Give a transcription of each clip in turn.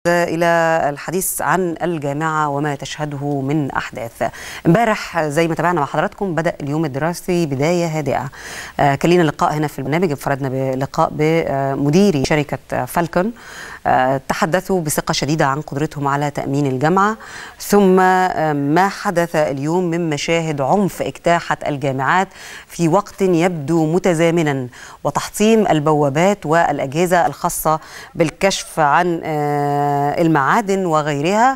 إلى الحديث عن الجامعة وما تشهده من أحداث امبارح زي ما تابعنا مع حضراتكم بدأ اليوم الدراسي بداية هادئة آه كان لنا لقاء هنا في البرنامج انفردنا بلقاء بمديري شركة فالكون آه تحدثوا بثقة شديدة عن قدرتهم على تأمين الجامعة ثم آه ما حدث اليوم من مشاهد عنف اجتاحت الجامعات في وقت يبدو متزامنا وتحطيم البوابات والأجهزة الخاصة بالكشف عن المعادن وغيرها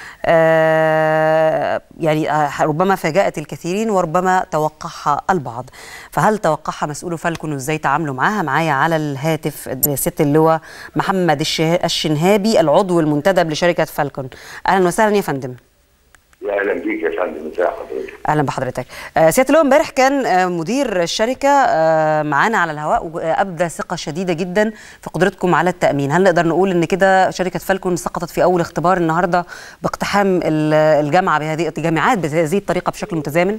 يعني ربما فاجأت الكثيرين وربما توقعها البعض فهل توقعها مسؤول فالكون وازاي تعاملوا معاها معايا على الهاتف سياده اللواء محمد الشنهابي العضو المنتدب لشركه فالكون اهلا وسهلا يا فندم يا اهلا بيك يا فندم ازي حضرتك اهلا بحضرتك آه سياده اللواء امبارح كان آه مدير الشركه آه معانا على الهواء وابدى ثقه شديده جدا في قدرتكم على التامين هل نقدر نقول ان كده شركه فالكون سقطت في اول اختبار النهارده باقتحام الجامعه بهذه الجامعات بهذه الطريقه بشكل متزامن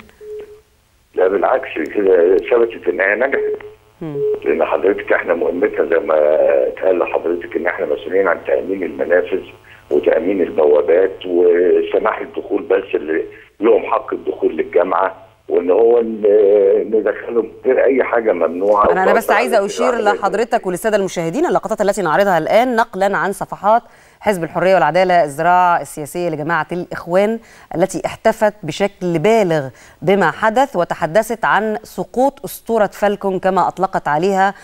لا بالعكس كده ثبتت ان هي نجحت لان حضرتك احنا مهمتنا زي ما اتقال لحضرتك ان احنا مسؤولين عن تامين المنافذ وتامين البوابات وسماح الدخول بس اللي لهم حق الدخول للجامعه وان هو ندخلهم غير اي حاجه ممنوعه انا, أنا بس عايزه اشير لحضرتك وللساده المشاهدين اللقطات التي نعرضها الان نقلا عن صفحات حزب الحريه والعداله الزراعه السياسيه لجماعه الاخوان التي احتفت بشكل بالغ بما حدث وتحدثت عن سقوط اسطوره فالكون كما اطلقت عليها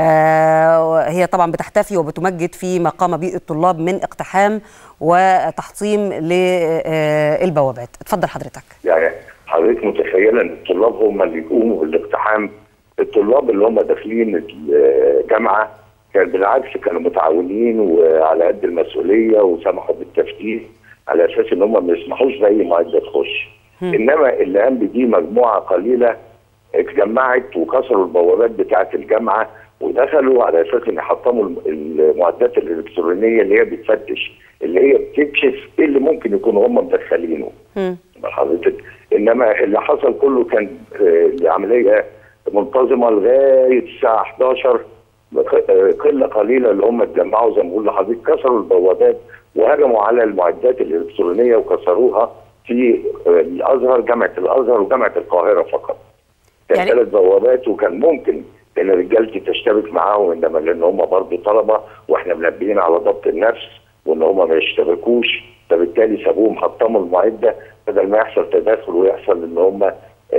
آه هي طبعا بتحتفي وبتمجد في ما قام به الطلاب من اقتحام وتحطيم للبوابات اتفضل حضرتك يعني حضرتك متخيله ان الطلاب هم اللي يقوموا بالاقتحام الطلاب اللي هم داخلين الجامعه كان بالعكس كانوا متعاونين وعلى قد المسؤوليه وسمحوا بالتفتيش على اساس ان هم ما يسمحوش باي معده تخش انما اللي قام بدي مجموعه قليله اتجمعت وكسروا البوابات بتاعه الجامعه ودخلوا على اساس ان يحطموا المعدات الالكترونيه اللي هي بتفتش اللي هي بتكشف ايه اللي ممكن يكونوا هم مدخلينه حضرتك انما اللي حصل كله كان العمليه منتظمه لغايه الساعه 11 قله قليله اللي هم اتجمعوا زي ما بقول لحضرتك كسروا البوابات وهجموا على المعدات الالكترونيه وكسروها في الازهر جامعه الازهر وجامعه القاهره فقط. كان يعني ثلاث بوابات وكان ممكن ان رجالتي تشتبك معاهم انما لان هم برضه طلبه واحنا منبهين على ضبط النفس وان هم ما يشتبكوش فبالتالي سابوهم حطموا المعده بدل ما يحصل تداخل ويحصل ان هم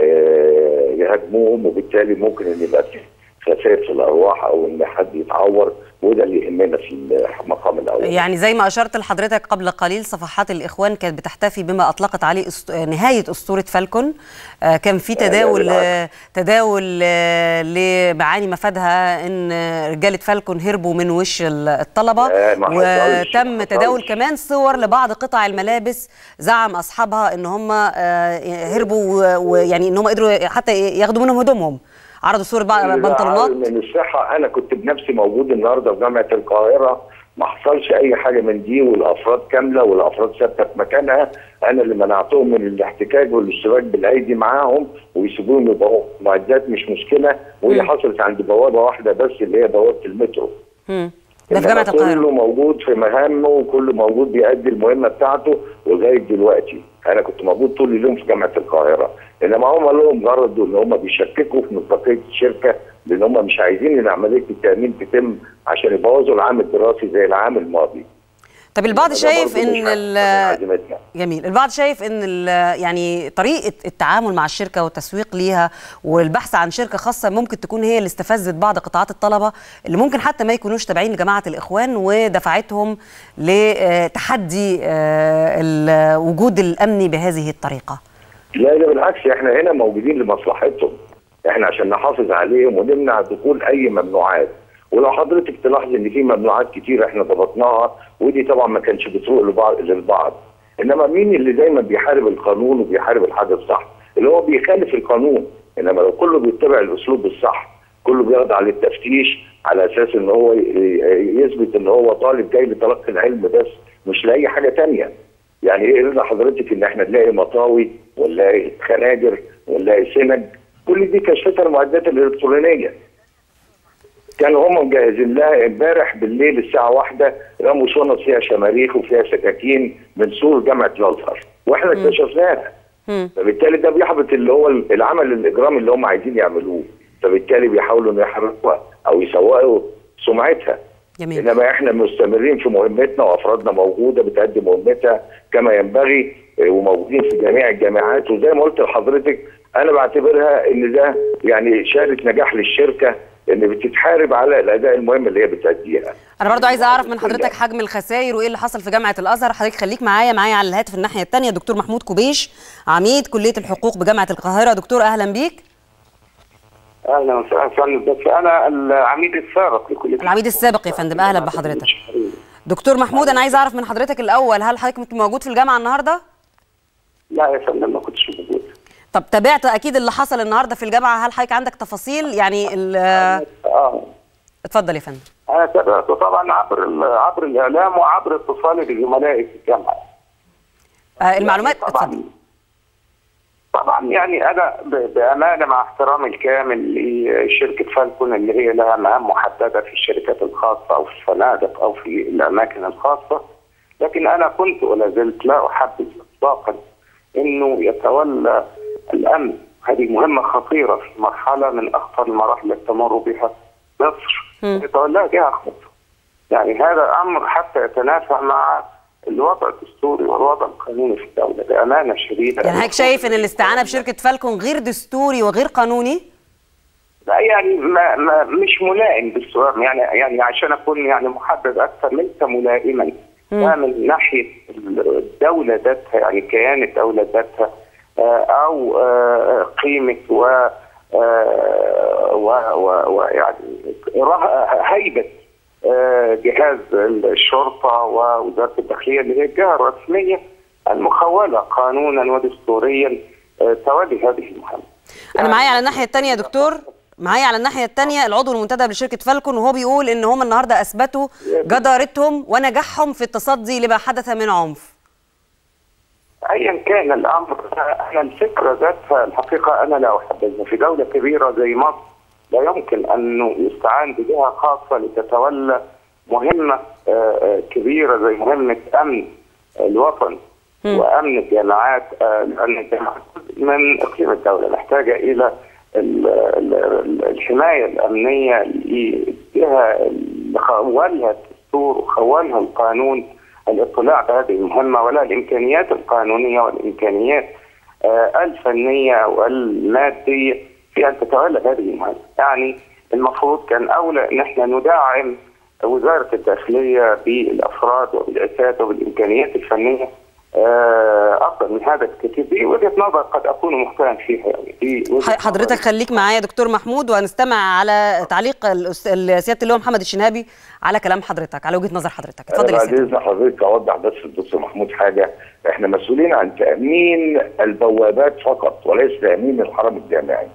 يهاجموهم وبالتالي ممكن ان يبقى في خسائر في الارواح او ان حد يتعور وده اللي يهمنا في المقام الاول. يعني زي ما اشرت لحضرتك قبل قليل صفحات الاخوان كانت بتحتفي بما اطلقت عليه أسط... نهايه اسطوره فالكون آه كان في تداول آه تداول آه لمعاني مفادها ان رجاله فالكون هربوا من وش الطلبه وتم تداول كمان صور لبعض قطع الملابس زعم اصحابها ان هم هربوا ويعني ان هم قدروا حتى ياخدوا منهم هدومهم عرضوا صور بنطلونات من الصحه انا كنت بنفسي موجود النهارده في جامعه القاهره ما حصلش اي حاجه من دي والافراد كامله والافراد ثابته في مكانها انا اللي منعتهم من الاحتكاك والاشتراك بالايدي معاهم ويسيبوهم يبقوا معدات مش مشكله وهي حصلت عند بوابه واحده بس اللي هي بوابه المترو امم ده في جامعه القاهره كله موجود في مهامه وكله موجود بيأدي المهمه بتاعته لغايه دلوقتي انا كنت موجود طول اليوم في جامعه القاهره انما هم لهم جرد ان هم بيشككوا في مصداقيه الشركه لان هم مش عايزين ان عمليه التامين تتم عشان يبوظوا العام الدراسي زي العام الماضي طب البعض شايف ان جميل البعض شايف ان يعني طريقه التعامل مع الشركه والتسويق ليها والبحث عن شركه خاصه ممكن تكون هي اللي استفزت بعض قطاعات الطلبه اللي ممكن حتى ما يكونوش تابعين لجماعه الاخوان ودفعتهم لتحدي الوجود الامني بهذه الطريقه لا ده بالعكس احنا هنا موجودين لمصلحتهم احنا عشان نحافظ عليهم ونمنع دخول اي ممنوعات ولو حضرتك تلاحظ ان في ممنوعات كتير احنا ضبطناها ودي طبعا ما كانش بتروق لبعض للبعض انما مين اللي دايما بيحارب القانون وبيحارب الحاجه الصح اللي هو بيخالف القانون انما لو كله بيتبع الاسلوب الصح كله بيخضع للتفتيش على اساس ان هو يثبت ان هو طالب جاي لتلقي العلم بس مش لاي حاجه تانية يعني ايه رضا حضرتك ان احنا نلاقي مطاوي ونلاقي خناجر ونلاقي سنج كل دي كشفتها المعدات الالكترونيه كانوا هم مجهزين لها امبارح بالليل الساعه واحدة رموا شنط فيها شماريخ وفيها سكاكين من سور جامعه الازهر واحنا اكتشفناها مم. فبالتالي ده بيحبط اللي هو العمل الاجرامي اللي هم عايزين يعملوه فبالتالي بيحاولوا انه يحرقوها او يسوقوا سمعتها جميل انما احنا مستمرين في مهمتنا وافرادنا موجوده بتأدي مهمتها كما ينبغي آه، وموجودين في جميع الجامعات وزي ما قلت لحضرتك انا بعتبرها ان ده يعني شهاده نجاح للشركه ان بتتحارب على الاداء المهم اللي هي بتأديها. انا برضو عايزه اعرف من حضرتك حجم الخسائر وايه اللي حصل في جامعه الازهر حضرتك خليك معايا معايا على الهاتف الناحيه الثانيه دكتور محمود كوبيش عميد كليه الحقوق بجامعه القاهره دكتور اهلا بيك اهلا وسهلا فندم بس انا العميد السابق لكليه العميد السابق يا فندم اهلا بحضرتك دكتور محمود انا عايز اعرف من حضرتك الاول هل حضرتك كنت موجود في الجامعه النهارده لا يا فندم ما كنتش موجود طب تابعت اكيد اللي حصل النهارده في الجامعه هل حضرتك عندك تفاصيل يعني ال- اه اتفضل يا فندم انا تابعته طبعا عبر ال- عبر الاعلام وعبر اتصالي بزملائي في الجامعه آه المعلومات طبعا اتفضل طبعا يعني انا ب- بامانه مع احترامي الكامل لشركه فالكون اللي هي لها مهام محدده في الشركات الخاصه او في الفنادق او في الاماكن الخاصه لكن انا كنت ولا زلت لا احبذ اطلاقا انه يتولى الامن هذه مهمه خطيره في مرحله من اخطر المراحل التي تمر بها مصر مم. يتولاها جهه خاصه يعني هذا امر حتى يتنافى مع الوضع الدستوري والوضع القانوني في الدوله بامانه شديده يعني حضرتك شايف ان الاستعانه بشركه فالكون غير دستوري وغير قانوني لا يعني ما ما مش ملائم بالسؤال يعني يعني عشان اكون يعني محدد اكثر ليس ملائما ده من ناحيه الدوله ذاتها يعني كيان الدوله ذاتها آه، او آه، قيمه و آه، و- و- ويعني ره- هيبه آه، جهاز الشرطه ووزاره الداخليه اللي هي الجهه الرسميه المخوله قانونا ودستوريا آه، تولي هذه المهمه. انا معايا على الناحيه الثانيه يا دكتور معايا على الناحيه الثانيه العضو المنتدب لشركه فالكون وهو بيقول ان هم النهارده اثبتوا جدارتهم ونجاحهم في التصدي لما حدث من عنف ايا كان الامر انا الفكره ذاتها الحقيقه انا لا احبذها في دوله كبيره زي مصر لا يمكن انه يستعان بجهه خاصه لتتولى مهمه آه، آه، كبيره زي مهمه امن الوطن وامن الجامعات آه، لان الجامعات جزء من اقليم الدوله محتاجه الى ال- ال- ال- الحمايه الامنيه لجهه اللي خولها الدستور وخولها القانون الاطلاع بهذه المهمه ولا الامكانيات القانونيه والامكانيات آه، الفنيه والماديه في ان تتولى هذه المهمه، يعني المفروض كان اولى ان احنا ندعم وزاره الداخليه بالافراد وبالاساتذه وبالامكانيات الفنيه آه، افضل من هذا بكثير دي وجهه نظر قد اكون مختلفا فيها يعني دي وجهة ح- حضرتك نظر. خليك معايا يا دكتور محمود وهنستمع على تعليق الأس- سياده اللواء محمد الشنابي على كلام حضرتك على وجهه نظر حضرتك اتفضل يا بعد سيدي اذن حضرتك اوضح بس للدكتور محمود حاجه احنا مسؤولين عن تامين البوابات فقط وليس تامين الحرم الجامعي.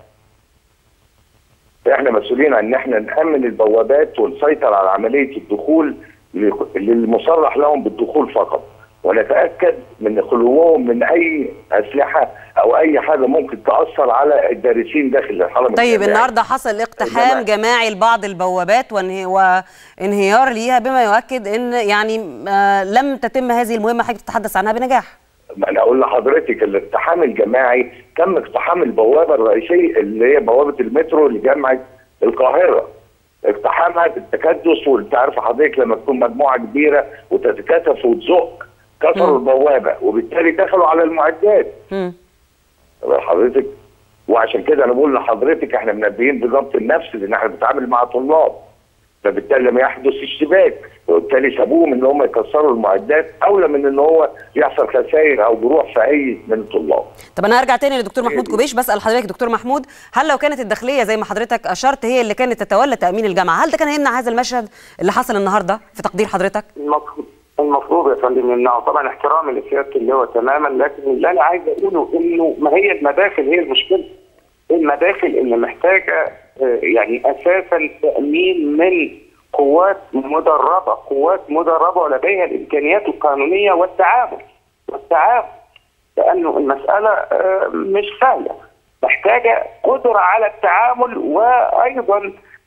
احنا مسؤولين عن ان احنا نامن البوابات ونسيطر على عمليه الدخول ل- للمصرح لهم بالدخول فقط ونتاكد من خلوهم من اي اسلحه او اي حاجه ممكن تاثر على الدارسين داخل الحرم طيب الجامعي. النهارده حصل اقتحام الجماعة. جماعي لبعض البوابات وانه- وانهيار ليها بما يؤكد ان يعني آه، لم تتم هذه المهمه حضرتك تتحدث عنها بنجاح ما انا اقول لحضرتك الاقتحام الجماعي تم اقتحام البوابه الرئيسيه اللي هي بوابه المترو لجامعه القاهره اقتحامها بالتكدس وانت عارف حضرتك لما تكون مجموعه كبيره وتتكاتف وتزق كسروا البوابه وبالتالي دخلوا على المعدات مم. حضرتك وعشان كده انا بقول لحضرتك احنا منبهين بضبط النفس لان احنا بنتعامل مع طلاب فبالتالي لما يحدث اشتباك وبالتالي سابوهم ان هم يكسروا المعدات اولى من ان هو يحصل خسائر او جروح في اي من الطلاب. طب انا هرجع تاني لدكتور محمود كوبيش بسال حضرتك دكتور محمود هل لو كانت الداخليه زي ما حضرتك اشرت هي اللي كانت تتولى تامين الجامعه هل ده كان هيمنع هذا المشهد اللي حصل النهارده في تقدير حضرتك المفروض المفروض يا فندم يمنعه طبعا احترامي لسياده اللواء تماما لكن اللي انا عايز اقوله انه ما هي المداخل هي المشكله المداخل اللي محتاجه آه، يعني اساسا تامين من قوات مدربه قوات مدربه ولديها الامكانيات القانونيه والتعامل والتعامل لانه المساله آه، مش سهله محتاجه قدره على التعامل وايضا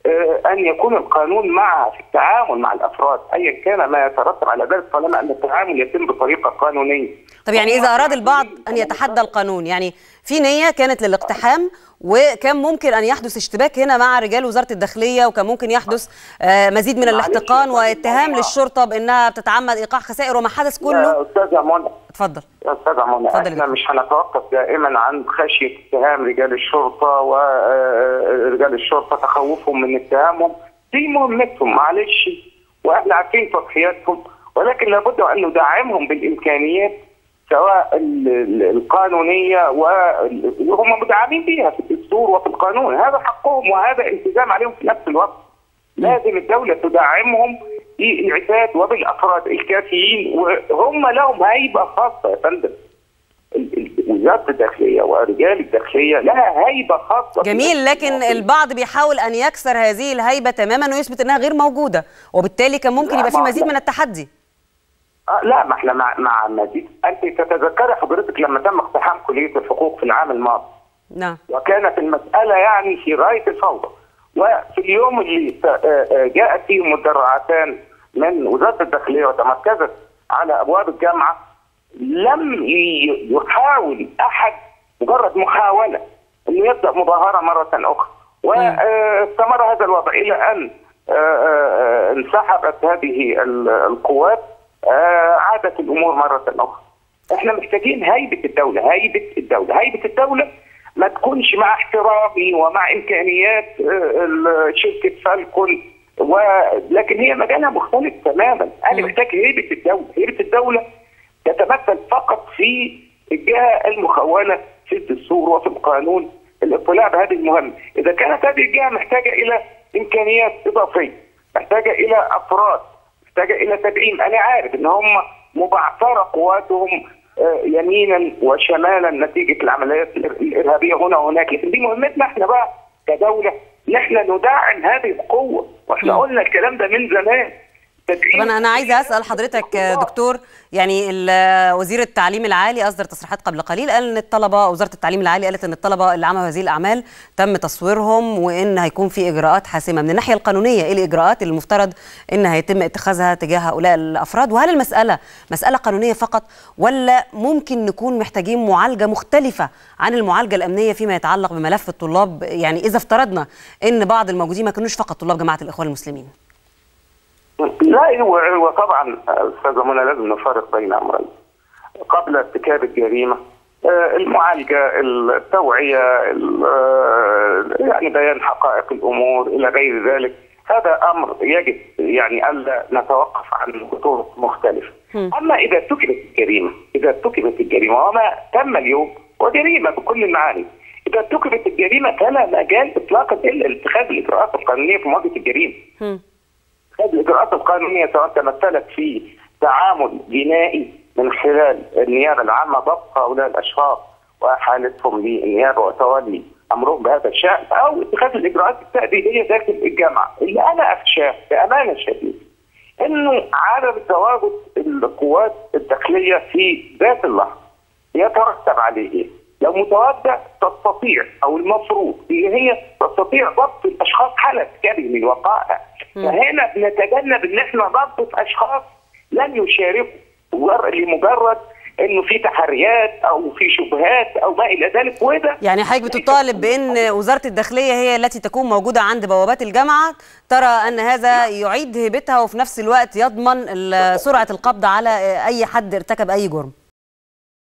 ان يكون القانون مع في التعامل مع الافراد ايا كان ما يترتب على ذلك طالما ان التعامل يتم بطريقه قانونيه. طب يعني اذا اراد البعض ان يتحدى القانون يعني في نيه كانت للاقتحام وكان ممكن ان يحدث اشتباك هنا مع رجال وزاره الداخليه وكان ممكن يحدث مزيد من الاحتقان واتهام للشرطه بانها بتتعمد ايقاع خسائر وما حدث كله يا استاذه منى اتفضل يا استاذه منى احنا مش هنتوقف دائما عن خشيه اتهام رجال الشرطه ورجال الشرطه تخوفهم من اتهامهم دي مهمتهم معلش واحنا عارفين تضحياتهم ولكن لابد ان ندعمهم بالامكانيات سواء القانونيه وهم مدعمين بها في الدستور وفي القانون هذا حقهم وهذا التزام عليهم في نفس الوقت لازم الدوله تدعمهم بالانعتاد وبالافراد الكافيين وهم لهم هيبه خاصه يا فندم وزاره الداخليه ورجال الداخليه لها هيبه خاصه جميل لكن البعض بيحاول ان يكسر هذه الهيبه تماما ويثبت انها غير موجوده وبالتالي كان ممكن يبقى في مزيد من التحدي آه لا ما احنا مع مع مزيد انت تتذكري حضرتك لما تم اقتحام كليه الحقوق في العام الماضي نعم وكانت المساله يعني في غايه الفوضى وفي اليوم اللي جاءت فيه مدرعتان من وزاره الداخليه وتمركزت على ابواب الجامعه لم يحاول احد مجرد محاوله انه يبدا مظاهره مره اخرى واستمر هذا الوضع الى ان انسحبت هذه القوات عادت الامور مره اخرى. احنا محتاجين هيبه الدوله، هيبه الدوله، هيبه الدوله ما تكونش مع احترامي ومع امكانيات شركه فالكون ولكن هي مجالها مختلف تماما، انا محتاج هيبه الدوله، هيبه الدوله تتمثل فقط في الجهه المخوله في الدستور وفي القانون الاطلاع بهذه المهمه، اذا كانت هذه الجهه محتاجه الى امكانيات اضافيه، محتاجه الى افراد محتاجه الى تدعيم، انا عارف ان هم مبعثره قواتهم يمينا وشمالا نتيجه العمليات الارهابيه هنا وهناك، لكن دي مهمتنا احنا بقى كدوله ان احنا ندعم هذه القوه، واحنا قلنا الكلام ده من زمان. طب انا انا عايزه اسال حضرتك دكتور يعني وزير التعليم العالي اصدر تصريحات قبل قليل قال ان الطلبه وزاره التعليم العالي قالت ان الطلبه اللي عملوا هذه الاعمال تم تصويرهم وان هيكون في اجراءات حاسمه من الناحيه القانونيه ايه الاجراءات اللي المفترض ان هيتم اتخاذها تجاه هؤلاء الافراد وهل المساله مساله قانونيه فقط ولا ممكن نكون محتاجين معالجه مختلفه عن المعالجه الامنيه فيما يتعلق بملف الطلاب يعني اذا افترضنا ان بعض الموجودين ما كانوش فقط طلاب جماعه الاخوان المسلمين لا هو طبعا استاذه منى لازم نفرق بين امرين قبل ارتكاب الجريمه المعالجه التوعيه يعني بيان حقائق الامور الى غير ذلك هذا امر يجب يعني الا نتوقف عن خطوط مختلفه اما اذا ارتكبت الجريمه اذا ارتكبت الجريمه وما تم اليوم وجريمه بكل المعاني اذا ارتكبت الجريمه فلا مجال اطلاقا الا لاتخاذ الاجراءات القانونيه في مواجهه الجريمه الاجراءات القانونيه سواء تمثلت في تعامل جنائي من خلال النيابه العامه ضبط هؤلاء الاشخاص واحالتهم للنيابه وتولي امرهم بهذا الشان او اتخاذ الاجراءات التاديبيه داخل الجامعه اللي انا اخشاه بامانه شديده انه عدم تواجد القوات الداخليه في ذات اللحظه يترتب عليه ايه؟ لو متواجده تستطيع او المفروض ان هي تستطيع ضبط الاشخاص حاله كلمه وقائع فهنا نتجنب ان احنا نضبط اشخاص لم يشاركوا لمجرد انه في تحريات او في شبهات او ما الى ذلك وده يعني حضرتك بتطالب بان وزاره الداخليه هي التي تكون موجوده عند بوابات الجامعه ترى ان هذا يعيد هيبتها وفي نفس الوقت يضمن سرعه القبض على اي حد ارتكب اي جرم